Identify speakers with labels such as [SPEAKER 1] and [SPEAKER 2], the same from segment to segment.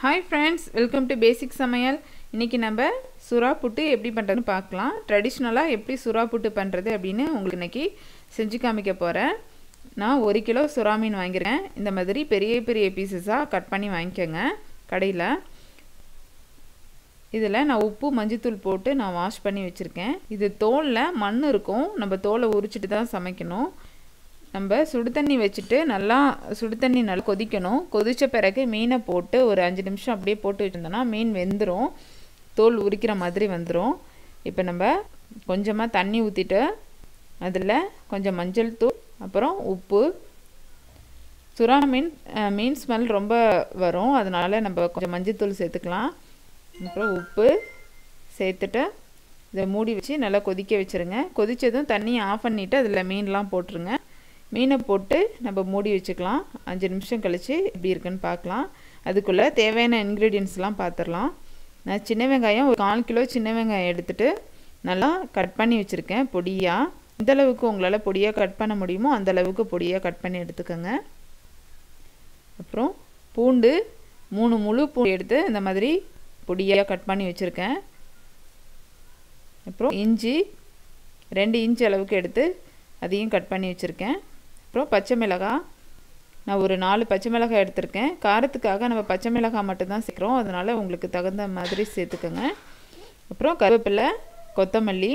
[SPEAKER 1] hi friends welcome to basic சமையல் இன்றைக்கி நம்ம சுறா புட்டு எப்படி பண்ணுறதுன்னு பார்க்கலாம் ட்ரெடிஷ்னலாக எப்படி சுறா புட்டு பண்ணுறது அப்படின்னு உங்களுக்கு இன்றைக்கி செஞ்சு காமிக்க போகிறேன் நான் ஒரு கிலோ சுறா மீன் வாங்கியிருக்கேன் இந்த மாதிரி பெரிய பெரிய பீசஸாக கட் பண்ணி வாங்கிக்கோங்க கடையில் இதில் நான் உப்பு மஞ்சத்தூள் போட்டு நான் வாஷ் பண்ணி வச்சுருக்கேன் இது தோலில் மண் இருக்கும் நம்ம தோலை உரிச்சிட்டு தான் சமைக்கணும் நம்ம சுடு தண்ணி வச்சுட்டு நல்லா சுடு தண்ணி நல்லா கொதிக்கணும் கொதித்த பிறகு மீனை போட்டு ஒரு அஞ்சு நிமிஷம் அப்படியே போட்டு வச்சுருந்தோன்னா மீன் வெந்துடும் தோல் உரிக்கிற மாதிரி வந்துடும் இப்போ நம்ம கொஞ்சமாக தண்ணி ஊற்றிட்டு அதில் கொஞ்சம் மஞ்சள் தூள் அப்புறம் உப்பு சுறா மீன் மீன் ஸ்மெல் ரொம்ப வரும் அதனால் நம்ம கொஞ்சம் மஞ்சள் தூள் சேர்த்துக்கலாம் அப்புறம் உப்பு சேர்த்துட்டு இதை மூடி வச்சு நல்லா கொதிக்க வச்சுருங்க கொதித்ததும் தண்ணியை ஆஃப் பண்ணிவிட்டு அதில் மீன்லாம் போட்டுருங்க மீனை போட்டு நம்ம மூடி வச்சுக்கலாம் அஞ்சு நிமிஷம் கழித்து எப்படி இருக்குன்னு பார்க்கலாம் அதுக்குள்ளே தேவையான இன்க்ரீடியன்ஸ்லாம் பார்த்துடலாம் நான் சின்ன வெங்காயம் ஒரு கால் கிலோ சின்ன வெங்காயம் எடுத்துகிட்டு நல்லா கட் பண்ணி வச்சுருக்கேன் பொடியாக எந்தளவுக்கு உங்களால் பொடியாக கட் பண்ண முடியுமோ அந்தளவுக்கு பொடியாக கட் பண்ணி எடுத்துக்கோங்க அப்புறம் பூண்டு மூணு முழு பூண்டு எடுத்து இந்த மாதிரி பொடியாக கட் பண்ணி வச்சுருக்கேன் அப்புறம் இஞ்சி ரெண்டு இன்ச் அளவுக்கு எடுத்து அதையும் கட் பண்ணி வச்சுருக்கேன் அப்புறம் பச்சை மிளகாய் நான் ஒரு நாலு பச்சை மிளகாய் எடுத்திருக்கேன் காரத்துக்காக நம்ம பச்சை மிளகாய் மட்டும்தான் சேர்க்குறோம் அதனால் உங்களுக்கு தகுந்த மாதிரி சேர்த்துக்கோங்க அப்புறம் கருவேப்பிலை கொத்தமல்லி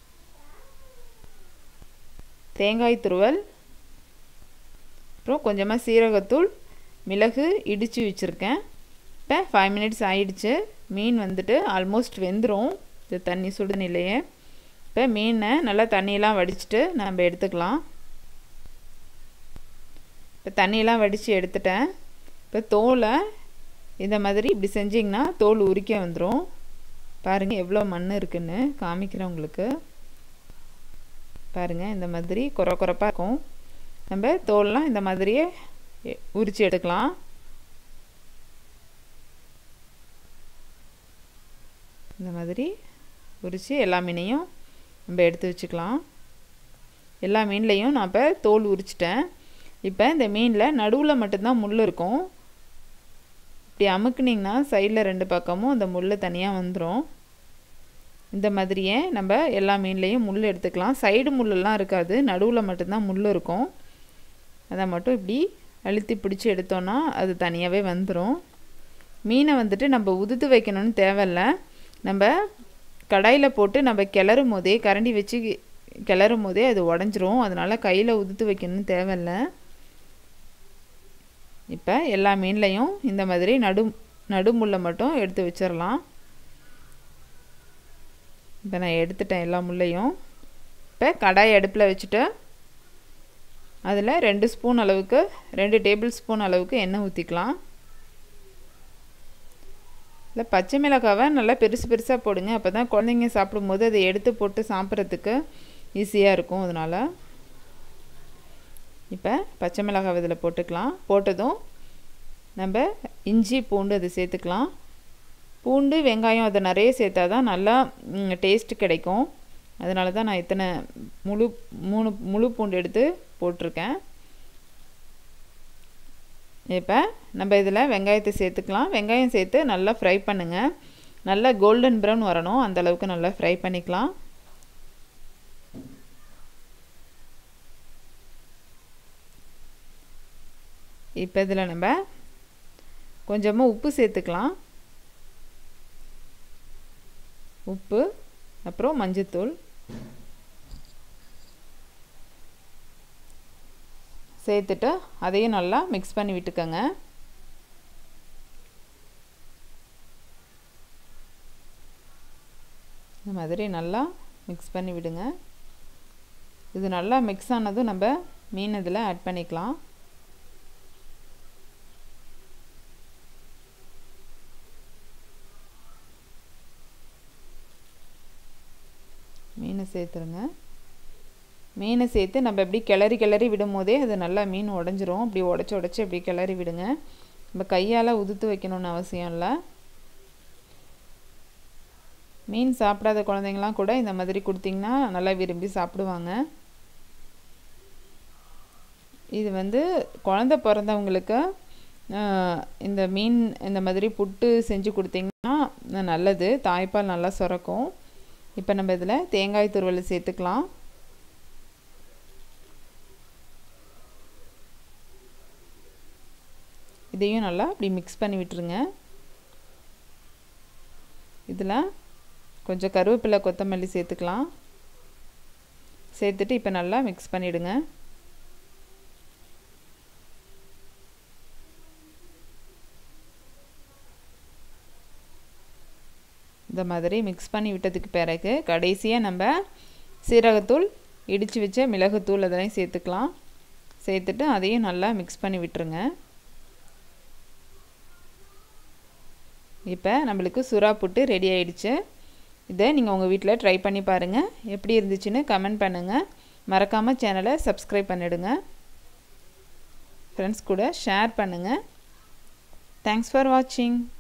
[SPEAKER 1] தேங்காய் துருவல் அப்புறம் கொஞ்சமாக சீரகத்தூள் மிளகு இடித்து வச்சுருக்கேன் இப்போ ஃபைவ் மினிட்ஸ் ஆயிடுச்சு மீன் வந்துட்டு ஆல்மோஸ்ட் வெந்துடும் இது தண்ணி சுடுநிலையே இப்போ மீனை நல்லா தண்ணியெலாம் வடிச்சிட்டு நம்ம எடுத்துக்கலாம் இப்போ தண்ணியெலாம் வடித்து எடுத்துட்டேன் இப்போ தோலை இந்த மாதிரி இப்படி செஞ்சிங்கன்னா தோல் உரிக்க வந்துடும் பாருங்கள் எவ்வளோ மண் இருக்குன்னு காமிக்கிறேன் உங்களுக்கு பாருங்கள் இந்த மாதிரி குறை குறைப்பாக இருக்கும் நம்ம தோல்லாம் இந்த மாதிரியே உரித்து எடுக்கலாம் இந்த மாதிரி உரித்து எல்லா மீனையும் நம்ம எடுத்து வச்சுக்கலாம் எல்லா மீன்லேயும் நான் இப்போ தோல் உரிச்சிட்டேன் இப்போ இந்த மீனில் நடுவில் மட்டும்தான் முள் இருக்கும் இப்படி அமுக்குனிங்கன்னா சைடில் ரெண்டு பக்கமும் அந்த முள் தனியாக வந்துடும் இந்த மாதிரியே நம்ம எல்லா மீன்லேயும் முள் எடுத்துக்கலாம் சைடு முள்ளெல்லாம் இருக்காது நடுவில் மட்டும்தான் முள் இருக்கும் அதை மட்டும் இப்படி அழுத்தி பிடிச்சி எடுத்தோன்னா அது தனியாகவே வந்துடும் மீனை வந்துட்டு நம்ம உதுத்து வைக்கணும்னு தேவையில்ல நம்ம கடாயில் போட்டு நம்ம கிளறும் போதே கரண்டி வச்சு கிளறும் போதே அது உடஞ்சிரும் அதனால் கையில் உதுத்து வைக்கணும்னு தேவையில்ல இப்போ எல்லா மீன்லையும் இந்த மாதிரி நடு நடுமுள்ளை மட்டும் எடுத்து வச்சிடலாம் இப்போ நான் எடுத்துட்டேன் எல்லா முள்ளையும் இப்போ கடாய் அடுப்பில் வச்சுட்டு அதில் ரெண்டு ஸ்பூன் அளவுக்கு ரெண்டு டேபிள் ஸ்பூன் அளவுக்கு எண்ணெய் ஊற்றிக்கலாம் இல்லை பச்சை மிளகாவை நல்லா பெருசு பெருசாக போடுங்க அப்போ தான் குழந்தைங்க சாப்பிடும்போது அதை எடுத்து போட்டு சாப்பிட்றதுக்கு ஈஸியாக இருக்கும் அதனால் இப்போ பச்சை மிளகாய் இதில் போட்டுக்கலாம் போட்டதும் நம்ம இஞ்சி பூண்டு அது சேர்த்துக்கலாம் பூண்டு வெங்காயம் அதை நிறைய சேர்த்தா தான் நல்லா டேஸ்ட்டு கிடைக்கும் அதனால தான் நான் இத்தனை முழு மூணு முழு பூண்டு எடுத்து போட்டிருக்கேன் இப்போ நம்ம இதில் வெங்காயத்தை சேர்த்துக்கலாம் வெங்காயம் சேர்த்து நல்லா ஃப்ரை பண்ணுங்கள் நல்லா கோல்டன் ப்ரௌன் வரணும் அந்தளவுக்கு நல்லா ஃப்ரை பண்ணிக்கலாம் இப்போ இதில் நம்ம கொஞ்சமாக உப்பு சேர்த்துக்கலாம் உப்பு அப்புறம் மஞ்சத்தூள் சேர்த்துட்டு அதையும் நல்லா மிக்ஸ் பண்ணி விட்டுக்கோங்க இந்த மாதிரி நல்லா மிக்ஸ் பண்ணி விடுங்க இது நல்லா மிக்ஸ் ஆனதும் நம்ம மீன் இதில் ஆட் பண்ணிக்கலாம் மீனை சேர்த்துருங்க மீனை சேர்த்து நம்ம எப்படி கிளறி கிளறி விடும் போதே அது நல்லா மீன் உடஞ்சிரும் அப்படி உடச்சி உடச்சி அப்படி கிளறி விடுங்க நம்ம கையால் உதுத்து வைக்கணும்னு அவசியம் இல்லை மீன் சாப்பிடாத குழந்தைங்களாம் கூட இந்த மாதிரி கொடுத்திங்கன்னா நல்லா விரும்பி சாப்பிடுவாங்க இது வந்து குழந்த பிறந்தவங்களுக்கு இந்த மீன் இந்த மாதிரி புட்டு செஞ்சு கொடுத்தீங்கன்னா நல்லது தாய்ப்பால் நல்லா சுரக்கும் இப்போ நம்ம இதில் தேங்காய் துருவல் சேர்த்துக்கலாம் இதையும் நல்லா இப்படி மிக்ஸ் பண்ணி விட்டுருங்க இதில் கொஞ்சம் கருவேப்பிலை கொத்தமல்லி சேர்த்துக்கலாம் சேர்த்துட்டு இப்போ நல்லா மிக்ஸ் பண்ணிவிடுங்க இந்த மாதிரி மிக்ஸ் பண்ணி விட்டதுக்கு பிறகு கடைசியாக நம்ம சீரகத்தூள் இடித்து வச்ச மிளகுத்தூள் அதெல்லாம் சேர்த்துக்கலாம் சேர்த்துட்டு அதையும் நல்லா மிக்ஸ் பண்ணி விட்டுருங்க இப்போ நம்மளுக்கு சுறா புட்டு ரெடி ஆயிடுச்சு இதை நீங்கள் உங்கள் வீட்டில் ட்ரை பண்ணி பாருங்கள் எப்படி இருந்துச்சுன்னு கமெண்ட் பண்ணுங்கள் மறக்காமல் சேனலை சப்ஸ்கிரைப் பண்ணிவிடுங்க ஃப்ரெண்ட்ஸ் கூட ஷேர் பண்ணுங்கள் தேங்க்ஸ் ஃபார் வாட்சிங்